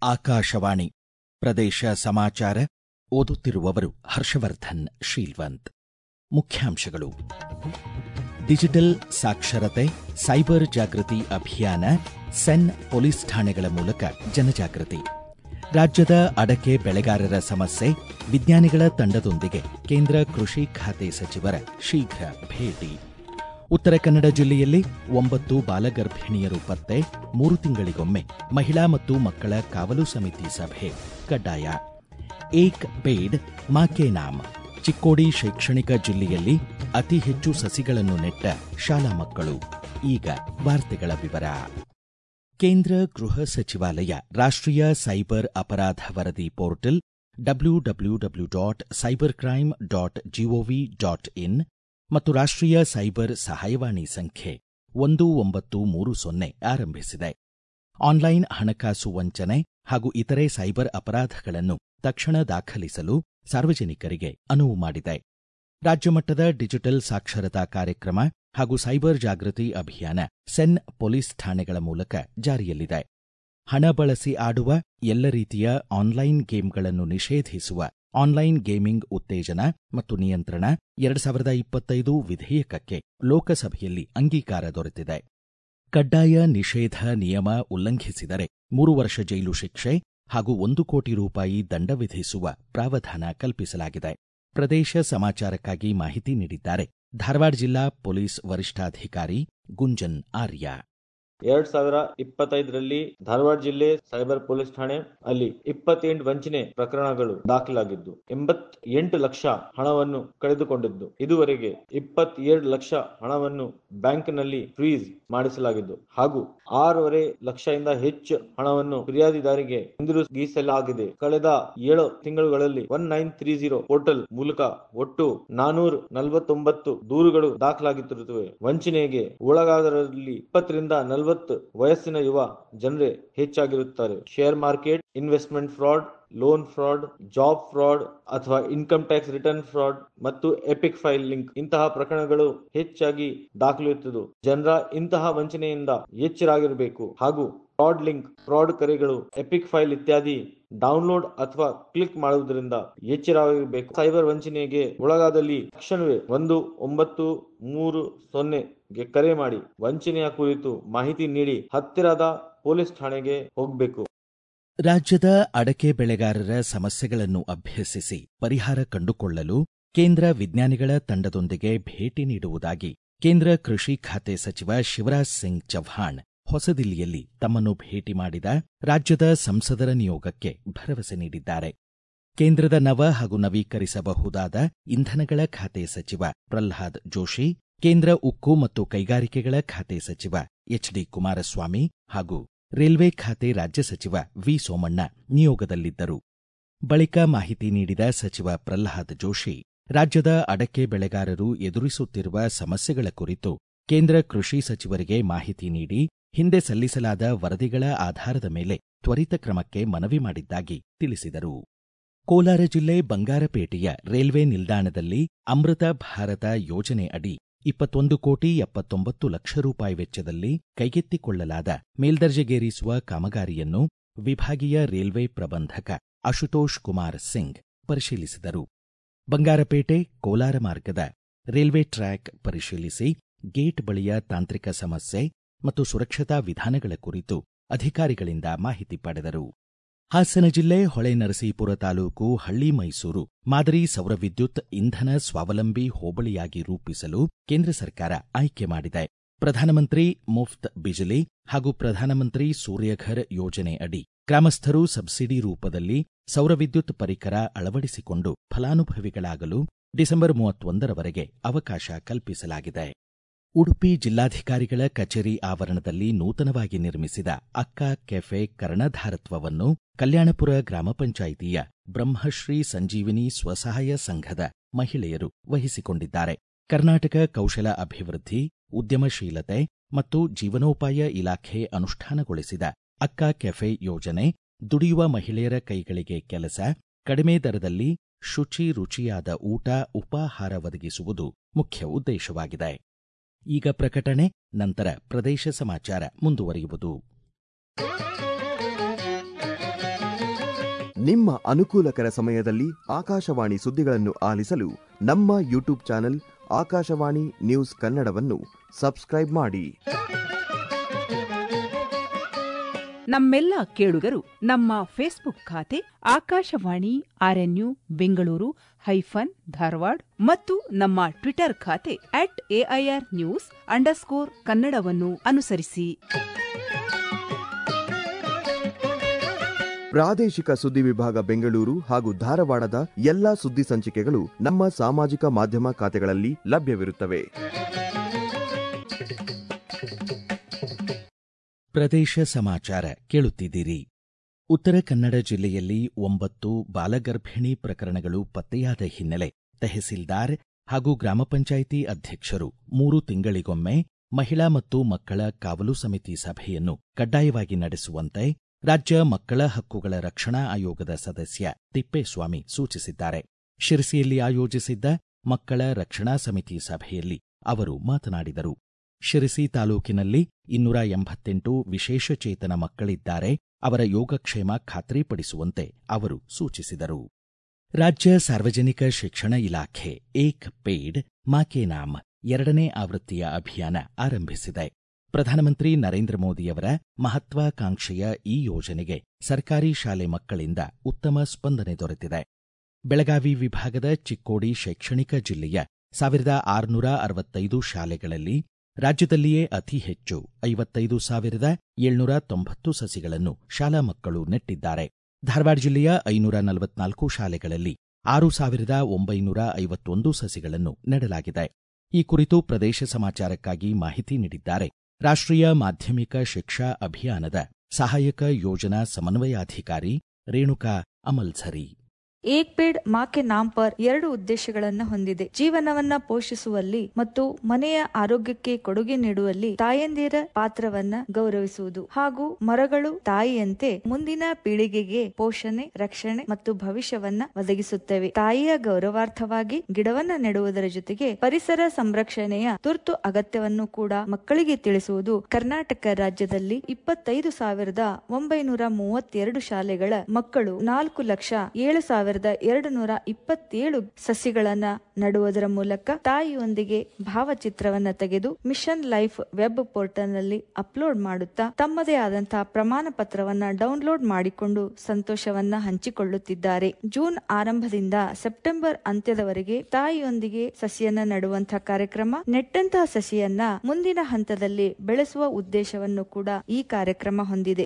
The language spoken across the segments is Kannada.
ಆಕಾಶವಾಣಿ ಪ್ರದೇಶ ಸಮಾಚಾರ ಓದುತ್ತಿರುವವರು ಹರ್ಷವರ್ಧನ್ ಶೀಲ್ವಂತ್ ಮುಖ್ಯಾಂಶಗಳು ಡಿಜಿಟಲ್ ಸಾಕ್ಷರತೆ ಸೈಬರ್ ಜಾಗೃತಿ ಅಭಿಯಾನ ಸೆನ್ ಪೊಲೀಸ್ ಠಾಣೆಗಳ ಮೂಲಕ ಜನಜಾಗೃತಿ ರಾಜ್ಯದ ಅಡಕೆ ಬೆಳೆಗಾರರ ಸಮಸ್ಯೆ ವಿಜ್ಞಾನಿಗಳ ತಂಡದೊಂದಿಗೆ ಕೇಂದ್ರ ಕೃಷಿ ಖಾತೆ ಸಚಿವರ ಶೀಘ್ರ ಭೇಟಿ ಉತ್ತರ ಕನ್ನಡ ಜಿಲ್ಲೆಯಲ್ಲಿ ಒಂಬತ್ತು ಬಾಲಗರ್ಭಿಣಿಯರು ಪತ್ತೆ ಮೂರು ತಿಂಗಳಿಗೊಮ್ಮೆ ಮಹಿಳಾ ಮತ್ತು ಮಕ್ಕಳ ಕಾವಲು ಸಮಿತಿ ಸಭೆ ಕಡ್ಡಾಯ ಏಕ್ ಪೇಡ್ ಮಾ ಕೆ ನಾಮ್ ಚಿಕ್ಕೋಡಿ ಶೈಕ್ಷಣಿಕ ಜಿಲ್ಲೆಯಲ್ಲಿ ಅತಿ ಹೆಚ್ಚು ಸಸಿಗಳನ್ನು ನೆಟ್ಟ ಶಾಲಾ ಮಕ್ಕಳು ಈಗ ವಾರ್ತೆಗಳ ವಿವರ ಕೇಂದ್ರ ಗೃಹ ಸಚಿವಾಲಯ ರಾಷ್ಟ್ರೀಯ ಸೈಬರ್ ಅಪರಾಧ ವರದಿ portal W W W dot cyber crime dot G O V dot in ಮತ್ತು ರಾಷ್ಟ್ರೀಯ ಸೈಬರ್ ಸಹಾಯವಾಣಿ ಸಂಖ್ಯೆ ಒಂದು ಒಂಬತ್ತು ಮೂರು ಸೊನ್ನೆ ಆರಂಭಿಸಿದೆ ಆನ್ಲೈನ್ ಹಣಕಾಸು ವಂಚನೆ ಹಾಗೂ ಇತರೆ ಸೈಬರ್ ಅಪರಾಧಗಳನ್ನು ತಕ್ಷಣ ದಾಖಲಿಸಲು ಸಾರ್ವಜನಿಕರಿಗೆ ಅನುವು ಮಾಡಿದೆ ರಾಜ್ಯಮಟ್ಟದ ಡಿಜಿಟಲ್ ಸಾಕ್ಷರತಾ ಕಾರ್ಯಕ್ರಮ ಹಾಗೂ ಸೈಬರ್ ಜಾಗೃತಿ ಅಭಿಯಾನ ಸೆನ್ ಪೊಲೀಸ್ ಠಾಣೆಗಳ ಮೂಲಕ ಜಾರಿಯಲ್ಲಿದೆ ಹಣ ಬಳಸಿ ಆಡುವ ಎಲ್ಲ ರೀತಿಯ ಆನ್ಲೈನ್ ಗೇಮ್ಗಳನ್ನು ನಿಷೇಧಿಸುವ ಆನ್ಲೈನ್ ಗೇಮಿಂಗ್ ಉತ್ತೇಜನ ಮತ್ತು ನಿಯಂತ್ರಣ ಎರಡು ಸಾವಿರದ ಇಪ್ಪತ್ತೈದು ವಿಧೇಯಕಕ್ಕೆ ಲೋಕಸಭೆಯಲ್ಲಿ ಅಂಗೀಕಾರ ದೊರೆತಿದೆ ಕಡ್ಡಾಯ ನಿಷೇಧ ನಿಯಮ ಉಲ್ಲಂಘಿಸಿದರೆ ಮೂರು ವರ್ಷ ಜೈಲು ಶಿಕ್ಷೆ ಹಾಗೂ ಒಂದು ಕೋಟಿ ರೂಪಾಯಿ ದಂಡ ವಿಧಿಸುವ ಪ್ರಾವಧಾನ ಕಲ್ಪಿಸಲಾಗಿದೆ ಪ್ರದೇಶ ಸಮಾಚಾರಕ್ಕಾಗಿ ಮಾಹಿತಿ ನೀಡಿದ್ದಾರೆ ಧಾರವಾಡ ಜಿಲ್ಲಾ ಪೊಲೀಸ್ ವರಿಷ್ಠಾಧಿಕಾರಿ ಗುಂಜನ್ ಆರ್ಯ ಎರಡ್ ಸಾವಿರ ಇಪ್ಪತ್ತೈದರಲ್ಲಿ ಧಾರವಾಡ ಜಿಲ್ಲೆ ಸೈಬರ್ ಪೊಲೀಸ್ ಠಾಣೆ ಅಲ್ಲಿ ಇಪ್ಪತ್ತೆಂಟು ವಂಚನೆ ಪ್ರಕರಣಗಳು ದಾಖಲಾಗಿದ್ದು ಎಂಬತ್ತೆಂಟು ಲಕ್ಷ ಹಣವನ್ನು ಕಳೆದುಕೊಂಡಿದ್ದು ಇದುವರೆಗೆ ಇಪ್ಪತ್ತೆರಡು ಲಕ್ಷ ಹಣವನ್ನು ಬ್ಯಾಂಕ್ನಲ್ಲಿ ಫ್ರೀಸ್ ಮಾಡಿಸಲಾಗಿದ್ದು ಹಾಗೂ ಆರೂವರೆ ಲಕ್ಷದಿಂದ ಹೆಚ್ಚು ಹಣವನ್ನು ಫಿರ್ಯಾದಿದಾರಿಗೆ ಹಿಂದಿರುಗಿಸಲಾಗಿದೆ ಕಳೆದ ಏಳು ತಿಂಗಳುಗಳಲ್ಲಿ one nine three zero portal ಮೂಲಕ ಒಟ್ಟು ನಾನೂರ ನಲವತ್ತೊಂಬತ್ತು ದೂರುಗಳು ದಾಖಲಾಗುತ್ತಿರುತ್ತವೆ ವಂಚನೆಗೆ ಒಳಗಾದರಲ್ಲಿ ಇಪ್ಪತ್ತರಿಂದ ನಲವತ್ತು ವಯಸ್ಸಿನ ಯುವ ಜನರೇ ಹೆಚ್ಚಾಗಿರುತ್ತಾರೆ share market investment fraud loan fraud job fraud ಅಥವಾ ಇನ್ಕಮ್ ಟ್ಯಾಕ್ಸ್ ರಿಟರ್ನ್ ಫ್ರಾಡ್ ಮತ್ತು ಎಪಿಕ್ ಫೈಲ್ ಲಿಂಕ್ ಇಂತಹ ಪ್ರಕರಣಗಳು ಹೆಚ್ಚಾಗಿ ದಾಖಲಿರುತ್ತದೆ ಜನರ ಇಂತಹ ವಂಚನೆಯಿಂದ ಎಚ್ಚರಾಗಿರಬೇಕು ಹಾಗೂ ಫ್ರಾಡ್ ಲಿಂಕ್ ಫ್ರಾಡ್ ಕರೆಗಳು ಎಪಿಕ್ ಫೈಲ್ ಇತ್ಯಾದಿ ಡೌನ್ಲೋಡ್ ಅಥವಾ ಕ್ಲಿಕ್ ಮಾಡುವುದರಿಂದ ಎಚ್ಚರವಾಗಿರಬೇಕು ಸೈಬರ್ ವಂಚನೆಗೆ ಒಳಗಾದಲ್ಲಿ ತಕ್ಷಣವೇ ಒಂದು ಒಂಬತ್ತು ಮೂರು ಸೊನ್ನೆಗೆ ಕರೆ ಮಾಡಿ ವಂಚನೆಯ ಕುರಿತು ಮಾಹಿತಿ ನೀಡಿ ಹತ್ತಿರದ ಪೊಲೀಸ್ ಠಾಣೆಗೆ ಹೋಗಬೇಕು ರಾಜ್ಯದ ಅಡಕೆ ಬೆಳೆಗಾರರ ಸಮಸ್ಯೆಗಳನ್ನು ಅಭ್ಯಸಿಸಿ ಪರಿಹಾರ ಕಂಡುಕೊಳ್ಳಲು ಕೇಂದ್ರ ವಿಜ್ಞಾನಿಗಳ ತಂಡದೊಂದಿಗೆ ಭೇಟಿ ನೀಡುವುದಾಗಿ ಕೇಂದ್ರ ಕೃಷಿ ಖಾತೆ ಸಚಿವ ಶಿವರಾಜ್ ಸಿಂಗ್ ಚೌಹಾಣ್ ಹೊಸದಿಲ್ಲಿಯಲ್ಲಿ ತಮ್ಮನ್ನು ಭೇಟಿ ಮಾಡಿದ ರಾಜ್ಯದ ಸಂಸದರ ನಿಯೋಗಕ್ಕೆ ಭರವಸೆ ನೀಡಿದ್ದಾರೆ ಕೇಂದ್ರದ ನವ ಹಾಗೂ ನವೀಕರಿಸಬಹುದಾದ ಇಂಧನಗಳ ಖಾತೆ ಸಚಿವ ಪ್ರಲ್ಹಾದ್ ಜೋಶಿ ಕೇಂದ್ರ ಉಕ್ಕು ಮತ್ತು ಕೈಗಾರಿಕೆಗಳ ಖಾತೆ ಸಚಿವ ಎಚ್ಡಿ ಕುಮಾರಸ್ವಾಮಿ ಹಾಗೂ ರೈಲ್ವೆ ಖಾತೆ ರಾಜ್ಯ ಸಚಿವ ವಿ ಸೋಮಣ್ಣ ನಿಯೋಗದಲ್ಲಿದ್ದರು ಬಳಿಕ ಮಾಹಿತಿ ನೀಡಿದ ಸಚಿವ ಪ್ರಲ್ಹಾದ್ ಜೋಶಿ ರಾಜ್ಯದ ಅಡಕೆ ಬೆಳೆಗಾರರು ಎದುರಿಸುತ್ತಿರುವ ಸಮಸ್ಯೆಗಳ ಕುರಿತು ಕೇಂದ್ರ ಕೃಷಿ ಸಚಿವರಿಗೆ ಮಾಹಿತಿ ನೀಡಿ ಹಿಂದೆ ಸಲ್ಲಿಸಲಾದ ವರದಿಗಳ ಆಧಾರದ ಮೇಲೆ ತ್ವರಿತ ಕ್ರಮಕ್ಕೆ ಮನವಿ ಮಾಡಿದ್ದಾಗಿ ತಿಳಿಸಿದರು ಕೋಲಾರ ಜಿಲ್ಲೆ ಬಂಗಾರಪೇಟೆಯ ರೈಲ್ವೆ ನಿಲ್ದಾಣದಲ್ಲಿ ಅಮೃತ ಭಾರತ ಯೋಜನೆ ಅಡಿ ಇಪ್ಪತ್ತೊಂದು ಕೋಟಿ ಎಪ್ಪತ್ತೊಂಬತ್ತು ಲಕ್ಷ ರೂಪಾಯಿ ವೆಚ್ಚದಲ್ಲಿ ಕೈಗೆತ್ತಿಕೊಳ್ಳಲಾದ ಮೇಲ್ದರ್ಜೆಗೇರಿಸುವ ಕಾಮಗಾರಿಯನ್ನು ವಿಭಾಗೀಯ ರೈಲ್ವೆ ಪ್ರಬಂಧಕ ಅಶುತೋಷ್ ಕುಮಾರ್ ಸಿಂಗ್ ಪರಿಶೀಲಿಸಿದರು ಬಂಗಾರಪೇಟೆ ಕೋಲಾರ ಮಾರ್ಗದ ರೈಲ್ವೆ ಟ್ರ್ಯಾಕ್ ಪರಿಶೀಲಿಸಿ ಗೇಟ್ ಬಳಿಯ ತಾಂತ್ರಿಕ ಸಮಸ್ಯೆ ಮತ್ತು ಸುರಕ್ಷತಾ ವಿಧಾನಗಳ ಕುರಿತು ಅಧಿಕಾರಿಗಳಿಂದ ಮಾಹಿತಿ ಪಡೆದರು ಹಾಸನ ಜಿಲ್ಲೆ ಹೊಳೆನರಸೀಪುರ ತಾಲೂಕು ಹಳ್ಳಿ ಮೈಸೂರು ಮಾದರಿ ಸೌರ ವಿದ್ಯುತ್ ಇಂಧನ ಸ್ವಾವಲಂಬಿ ಹೋಬಳಿಯಾಗಿ ರೂಪಿಸಲು ಕೇಂದ್ರ ಸರ್ಕಾರ ಆಯ್ಕೆ ಮಾಡಿದೆ ಪ್ರಧಾನಮಂತ್ರಿ ಮುಫ್ತ್ ಬಿಜಿಲಿ ಹಾಗೂ ಪ್ರಧಾನಮಂತ್ರಿ ಸೂರ್ಯಘರ್ ಯೋಜನೆ ಅಡಿ ಗ್ರಾಮಸ್ಥರು ಸಬ್ಸಿಡಿ ರೂಪದಲ್ಲಿ ಸೌರ ವಿದ್ಯುತ್ ಪರಿಕರ ಅಳವಡಿಸಿಕೊಂಡು ಫಲಾನುಭವಿಗಳಾಗಲು ಡಿಸೆಂಬರ್ ಮೂವತ್ತೊಂದರವರೆಗೆ ಅವಕಾಶ ಕಲ್ಪಿಸಲಾಗಿದೆ ಉಡುಪಿ ಜಿಲ್ಲಾಧಿಕಾರಿಗಳ ಕಚೇರಿ ಆವರಣದಲ್ಲಿ ನೂತನವಾಗಿ ನಿರ್ಮಿಸಿದ ಅಕ್ಕ ಕೆಫೆ ಕರ್ಣಧಾರತ್ವವನ್ನು ಕಲ್ಯಾಣಪುರ ಗ್ರಾಮ ಪಂಚಾಯಿತಿಯ ಬ್ರಹ್ಮಶ್ರೀ ಸಂಜೀವಿನಿ ಸ್ವಸಹಾಯ ಸಂಘದ ಮಹಿಳೆಯರು ವಹಿಸಿಕೊಂಡಿದ್ದಾರೆ ಕರ್ನಾಟಕ ಕೌಶಲ ಅಭಿವೃದ್ಧಿ ಉದ್ಯಮಶೀಲತೆ ಮತ್ತು ಜೀವನೋಪಾಯ ಇಲಾಖೆ ಅನುಷ್ಠಾನಗೊಳಿಸಿದ ಅಕ್ಕ ಕೆಫೆ ಯೋಜನೆ ದುಡಿಯುವ ಮಹಿಳೆಯರ ಕೈಗಳಿಗೆ ಕೆಲಸ ಕಡಿಮೆ ದರದಲ್ಲಿ ಶುಚಿ ರುಚಿಯಾದ ಊಟ ಉಪಾಹಾರ ಒದಗಿಸುವುದು ಮುಖ್ಯ ಉದ್ದೇಶವಾಗಿದೆ ಈಗ ಪ್ರಕಟಣೆ ನಂತರ ಪ್ರದೇಶ ಸಮಾಚಾರ ಮುಂದುವರಿಯುವುದು ನಿಮ್ಮ ಅನುಕೂಲಕರ ಸಮಯದಲ್ಲಿ ಆಕಾಶವಾಣಿ ಸುದ್ದಿಗಳನ್ನು ಆಲಿಸಲು ನಮ್ಮ ಯೂಟ್ಯೂಬ್ ಚಾನೆಲ್ ಆಕಾಶವಾಣಿ ನ್ಯೂಸ್ ಕನ್ನಡವನ್ನು ಸಬ್ಸ್ಕ್ರೈಬ್ ಮಾಡಿ ನಮ್ಮೆಲ್ಲ ಕೇಳುಗರು ನಮ್ಮ ಫೇಸ್ಬುಕ್ ಖಾತೆ ಆಕಾಶವಾಣಿ ಆರ್ಎನ್ಯು ಬೆಂಗಳೂರು ಹೈಫನ್ ಧಾರವಾಡ ಮತ್ತು ನಮ್ಮ ಟ್ವಿಟರ್ ಖಾತೆ ಅಟ್ ಎಐಆರ್ ನ್ಯೂಸ್ ಅಂಡರ್ಸ್ಕೋರ್ ಕನ್ನಡವನ್ನು ಅನುಸರಿಸಿ ಪ್ರಾದೇಶಿಕ ಸುದ್ದಿ ವಿಭಾಗ ಬೆಂಗಳೂರು ಹಾಗೂ ಧಾರವಾಡದ ಎಲ್ಲಾ ಸುದ್ದಿ ಸಂಚಿಕೆಗಳು ನಮ್ಮ ಸಾಮಾಜಿಕ ಮಾಧ್ಯಮ ಖಾತೆಗಳಲ್ಲಿ ಲಭ್ಯವಿರುತ್ತವೆ ಪ್ರದೇಶ ಸಮಾಚಾರ ಕೇಳುತ್ತಿದ್ದೀರಿ ಉತ್ತರ ಕನ್ನಡ ಜಿಲ್ಲೆಯಲ್ಲಿ ಒಂಬತ್ತು ಬಾಲಗರ್ಭಿಣಿ ಪ್ರಕರಣಗಳು ಪತ್ತೆಯಾದ ಹಿನ್ನೆಲೆ ತಹಸೀಲ್ದಾರ್ ಹಾಗೂ ಗ್ರಾಮ ಪಂಚಾಯಿತಿ ಅಧ್ಯಕ್ಷರು ಮೂರು ತಿಂಗಳಿಗೊಮ್ಮೆ ಮಹಿಳಾ ಮತ್ತು ಮಕ್ಕಳ ಕಾವಲು ಸಮಿತಿ ಸಭೆಯನ್ನು ಕಡ್ಡಾಯವಾಗಿ ನಡೆಸುವಂತೆ ರಾಜ್ಯ ಮಕ್ಕಳ ಹಕ್ಕುಗಳ ರಕ್ಷಣಾ ಆಯೋಗದ ಸದಸ್ಯ ತಿಪ್ಪೇಸ್ವಾಮಿ ಸೂಚಿಸಿದ್ದಾರೆ ಶಿರಸಿಯಲ್ಲಿ ಆಯೋಜಿಸಿದ್ದ ಮಕ್ಕಳ ರಕ್ಷಣಾ ಸಮಿತಿ ಸಭೆಯಲ್ಲಿ ಅವರು ಮಾತನಾಡಿದರು ಶಿರಸಿ ತಾಲೂಕಿನಲ್ಲಿ ಇನ್ನೂರ ಎಂಬತ್ತೆಂಟು ವಿಶೇಷಚೇತನ ಮಕ್ಕಳಿದ್ದಾರೆ ಅವರ ಯೋಗಕ್ಷೇಮ ಖಾತ್ರಿಪಡಿಸುವಂತೆ ಅವರು ಸೂಚಿಸಿದರು ರಾಜ್ಯ ಸಾರ್ವಜನಿಕ ಶಿಕ್ಷಣ ಇಲಾಖೆ ಏಕ್ ಪೇಡ್ ಮಾಕೆ ನಾಮ್ ಎರಡನೇ ಆವೃತ್ತಿಯ ಅಭಿಯಾನ ಆರಂಭಿಸಿದೆ ಪ್ರಧಾನಮಂತ್ರಿ ನರೇಂದ್ರ ಮೋದಿಯವರ ಮಹತ್ವಾಕಾಂಕ್ಷೆಯ ಈ ಯೋಜನೆಗೆ ಸರ್ಕಾರಿ ಶಾಲೆ ಮಕ್ಕಳಿಂದ ಉತ್ತಮ ಸ್ಪಂದನೆ ದೊರೆತಿದೆ ಬೆಳಗಾವಿ ವಿಭಾಗದ ಚಿಕ್ಕೋಡಿ ಶೈಕ್ಷಣಿಕ ಜಿಲ್ಲೆಯ ಸಾವಿರದ ಆರುನೂರ ಅರವತ್ತೈದು ಶಾಲೆಗಳಲ್ಲಿ ರಾಜ್ಯದಲ್ಲಿಯೇ ಅತಿ ಹೆಚ್ಚು ಐವತ್ತೈದು ಸಾವಿರದ ಏಳ್ನೂರ ತೊಂಬತ್ತು ಸಸಿಗಳನ್ನು ಶಾಲಾ ಮಕ್ಕಳು ನೆಟ್ಟಿದ್ದಾರೆ ಧಾರವಾಡ ಜಿಲ್ಲೆಯ ಐನೂರ ನಲವತ್ನಾಲ್ಕು ಶಾಲೆಗಳಲ್ಲಿ ಆರು ಸಾವಿರದ ಒಂಬೈನೂರ ಐವತ್ತೊಂದು ಸಸಿಗಳನ್ನು ನೆಡಲಾಗಿದೆ ಈ ಕುರಿತು ಪ್ರದೇಶ ಸಮಾಚಾರಕ್ಕಾಗಿ ಮಾಹಿತಿ ನೀಡಿದ್ದಾರೆ ರಾಷ್ಟ್ರೀಯ ಮಾಧ್ಯಮಿಕ ಶಿಕ್ಷಾ ಅಭಿಯಾನದ ಸಹಾಯಕ ಯೋಜನಾ ಸಮನ್ವಯಾಧಿಕಾರಿ ರೇಣುಕಾ ಅಮಲ್ಝರಿ ಏಕ್ ಪೇಡ್ ಮಾಕೆ ನಾಮ್ ಪರ್ ಎರಡು ಉದ್ದೇಶಗಳನ್ನ ಹೊಂದಿದೆ ಜೀವನವನ್ನ ಪೋಷಿಸುವಲ್ಲಿ ಮತ್ತು ಮನೆಯ ಆರೋಗ್ಯಕ್ಕೆ ಕೊಡುಗೆ ನೀಡುವಲ್ಲಿ ತಾಯಂದಿರ ಪಾತ್ರವನ್ನ ಗೌರವಿಸುವುದು ಹಾಗೂ ಮರಗಳು ತಾಯಿಯಂತೆ ಮುಂದಿನ ಪೀಳಿಗೆಗೆ ಪೋಷಣೆ ರಕ್ಷಣೆ ಮತ್ತು ಭವಿಷ್ಯವನ್ನ ಒದಗಿಸುತ್ತವೆ ತಾಯಿಯ ಗೌರವಾರ್ಥವಾಗಿ ಗಿಡವನ್ನ ನೆಡುವುದರ ಜೊತೆಗೆ ಪರಿಸರ ಸಂರಕ್ಷಣೆಯ ತುರ್ತು ಅಗತ್ಯವನ್ನು ಕೂಡ ಮಕ್ಕಳಿಗೆ ತಿಳಿಸುವುದು ಕರ್ನಾಟಕ ರಾಜ್ಯದಲ್ಲಿ ಇಪ್ಪತ್ತೈದು ಸಾವಿರದ ಒಂಬೈನೂರ ಮೂವತ್ತೆರಡು ಶಾಲೆಗಳ ಮಕ್ಕಳು ನಾಲ್ಕು ಲಕ್ಷ ಏಳು ಸಾವಿರದ ಎರಡು ನೂರ ಇಪ್ಪತ್ತೇಳು ಸಸಿಗಳನ್ನ ನಡುವುದರ ಮೂಲಕ ತಾಯಿಯೊಂದಿಗೆ ಭಾವಚಿತ್ರವನ್ನ ತೆಗೆದು ಮಿಷನ್ ಲೈಫ್ ವೆಬ್ ಪೋರ್ಟಲ್ ನಲ್ಲಿ ಅಪ್ಲೋಡ್ ಮಾಡುತ್ತಾ ತಮ್ಮದೇ ಆದಂತಹ ಪ್ರಮಾಣ ಪತ್ರವನ್ನ ಡೌನ್ಲೋಡ್ ಮಾಡಿಕೊಂಡು ಸಂತೋಷವನ್ನ ಹಂಚಿಕೊಳ್ಳುತ್ತಿದ್ದಾರೆ ಜೂನ್ ಆರಂಭದಿಂದ ಸೆಪ್ಟೆಂಬರ್ ಅಂತ್ಯದವರೆಗೆ ತಾಯಿಯೊಂದಿಗೆ ಸಸಿಯನ್ನ ನೆಡುವಂತಹ ಕಾರ್ಯಕ್ರಮ ನೆಟ್ಟಂತಹ ಸಸಿಯನ್ನ ಮುಂದಿನ ಹಂತದಲ್ಲಿ ಬೆಳೆಸುವ ಉದ್ದೇಶವನ್ನು ಕೂಡ ಈ ಕಾರ್ಯಕ್ರಮ ಹೊಂದಿದೆ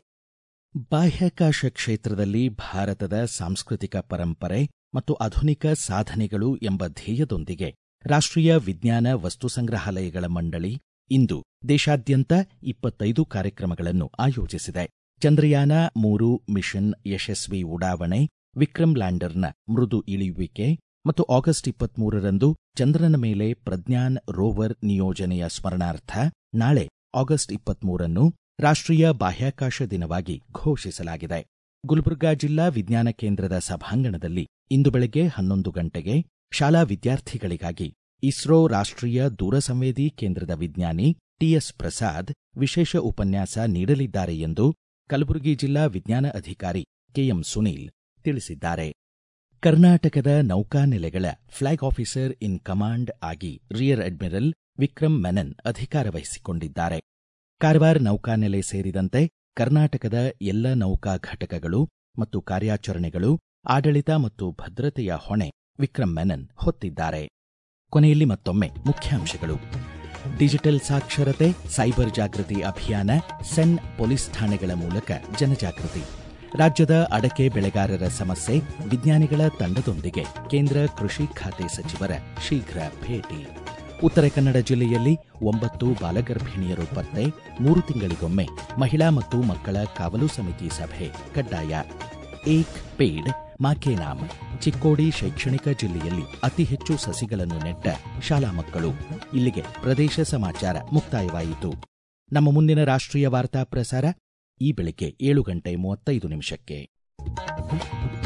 ಬಾಹ್ಯಾಕಾಶ ಕ್ಷೇತ್ರದಲ್ಲಿ ಭಾರತದ ಸಾಂಸ್ಕೃತಿಕ ಪರಂಪರೆ ಮತ್ತು ಆಧುನಿಕ ಸಾಧನೆಗಳು ಎಂಬ ಧ್ಯೇಯದೊಂದಿಗೆ ರಾಷ್ಟ್ರೀಯ ವಿಜ್ಞಾನ ವಸ್ತು ಸಂಗ್ರಹಾಲಯಗಳ ಮಂಡಳಿ ಇಂದು ದೇಶಾದ್ಯಂತ ಇಪ್ಪತ್ತೈದು ಕಾರ್ಯಕ್ರಮಗಳನ್ನು ಆಯೋಜಿಸಿದೆ ಚಂದ್ರಯಾನ ಮೂರು ಮಿಷನ್ ಯಶಸ್ವಿ ಉಡಾವಣೆ ವಿಕ್ರಮ್ ಲ್ಯಾಂಡರ್ನ ಮೃದು ಇಳಿಯುವಿಕೆ ಮತ್ತು ಆಗಸ್ಟ್ ಇಪ್ಪತ್ಮೂರರಂದು ಚಂದ್ರನ ಮೇಲೆ ಪ್ರಜ್ಞಾನ್ ರೋವರ್ ನಿಯೋಜನೆಯ ಸ್ಮರಣಾರ್ಥ ನಾಳೆ ಆಗಸ್ಟ್ ಇಪ್ಪತ್ಮೂರನ್ನು ರಾಷ್ಟ್ರೀಯ ಬಾಹ್ಯಾಕಾಶ ದಿನವಾಗಿ ಘೋಷಿಸಲಾಗಿದೆ ಗುಲ್ಬರ್ಗಾ ಜಿಲ್ಲಾ ವಿಜ್ಞಾನ ಕೇಂದ್ರದ ಸಭಾಂಗಣದಲ್ಲಿ ಇಂದು ಬೆಳಗ್ಗೆ ಹನ್ನೊಂದು ಗಂಟೆಗೆ ಶಾಲಾ ವಿದ್ಯಾರ್ಥಿಗಳಿಗಾಗಿ ಇಸ್ರೋ ರಾಷ್ಟ್ರೀಯ ದೂರಸಂವೇದಿ ಕೇಂದ್ರದ ವಿಜ್ಞಾನಿ ಟಿಎಸ್ ಪ್ರಸಾದ್ ವಿಶೇಷ ಉಪನ್ಯಾಸ ನೀಡಲಿದ್ದಾರೆ ಎಂದು ಕಲಬುರಗಿ ಜಿಲ್ಲಾ ವಿಜ್ಞಾನ ಅಧಿಕಾರಿ ಕೆಎಂ ಸುನೀಲ್ ತಿಳಿಸಿದ್ದಾರೆ ಕರ್ನಾಟಕದ ನೌಕಾನೆಲೆಗಳ ಫ್ಲಾಗ್ ಆಫೀಸರ್ ಇನ್ ಕಮಾಂಡ್ ಆಗಿ ರಿಯರ್ ಅಡ್ಮಿರಲ್ ವಿಕ್ರಮ್ ಮೆನನ್ ಅಧಿಕಾರ ವಹಿಸಿಕೊಂಡಿದ್ದಾರೆ ಕಾರವಾರ ನೌಕಾನೆಲೆ ಸೇರಿದಂತೆ ಕರ್ನಾಟಕದ ಎಲ್ಲ ನೌಕಾ ಘಟಕಗಳು ಮತ್ತು ಕಾರ್ಯಾಚರಣೆಗಳು ಆಡಳಿತ ಮತ್ತು ಭದ್ರತೆಯ ಹೊಣೆ ವಿಕ್ರಮ್ ಮೆನನ್ ಹೊತ್ತಿದ್ದಾರೆ ಕೊನೆಯಲ್ಲಿ ಮತ್ತೊಮ್ಮೆ ಮುಖ್ಯಾಂಶಗಳು ಡಿಜಿಟಲ್ ಸಾಕ್ಷರತೆ ಸೈಬರ್ ಜಾಗೃತಿ ಅಭಿಯಾನ ಸೆನ್ ಪೊಲೀಸ್ ಠಾಣೆಗಳ ಮೂಲಕ ಜನಜಾಗೃತಿ ರಾಜ್ಯದ ಅಡಕೆ ಬೆಳೆಗಾರರ ಸಮಸ್ಯೆ ವಿಜ್ಞಾನಿಗಳ ತಂಡದೊಂದಿಗೆ ಕೇಂದ್ರ ಕೃಷಿ ಖಾತೆ ಸಚಿವರ ಶೀಘ್ರ ಭೇಟಿ ಉತ್ತರ ಕನ್ನಡ ಜಿಲ್ಲೆಯಲ್ಲಿ ಒಂಬತ್ತು ಬಾಲಗರ್ಭಿಣಿಯರು ಪತ್ತೆ ಮೂರು ತಿಂಗಳಿಗೊಮ್ಮೆ ಮಹಿಳಾ ಮತ್ತು ಮಕ್ಕಳ ಕಾವಲು ಸಮಿತಿ ಸಭೆ ಕಡ್ಡಾಯ ಏಕ್ ಪೇಡ್ ಮಾಕೆ ನಾಮ್ ಚಿಕ್ಕೋಡಿ ಶೈಕ್ಷಣಿಕ ಜಿಲ್ಲೆಯಲ್ಲಿ ಅತಿ ಹೆಚ್ಚು ಸಸಿಗಳನ್ನು ನೆಟ್ಟ ಶಾಲಾ ಮಕ್ಕಳು ಇಲ್ಲಿಗೆ ಪ್ರದೇಶ ಸಮಾಚಾರ ಮುಕ್ತಾಯವಾಯಿತು ನಮ್ಮ ಮುಂದಿನ ರಾಷ್ಟ್ರೀಯ ವಾರ್ತಾ ಪ್ರಸಾರ ಈ ಬೆಳಿಗ್ಗೆ ಏಳು ಗಂಟೆ ಮೂವತ್ತೈದು ನಿಮಿಷಕ್ಕೆ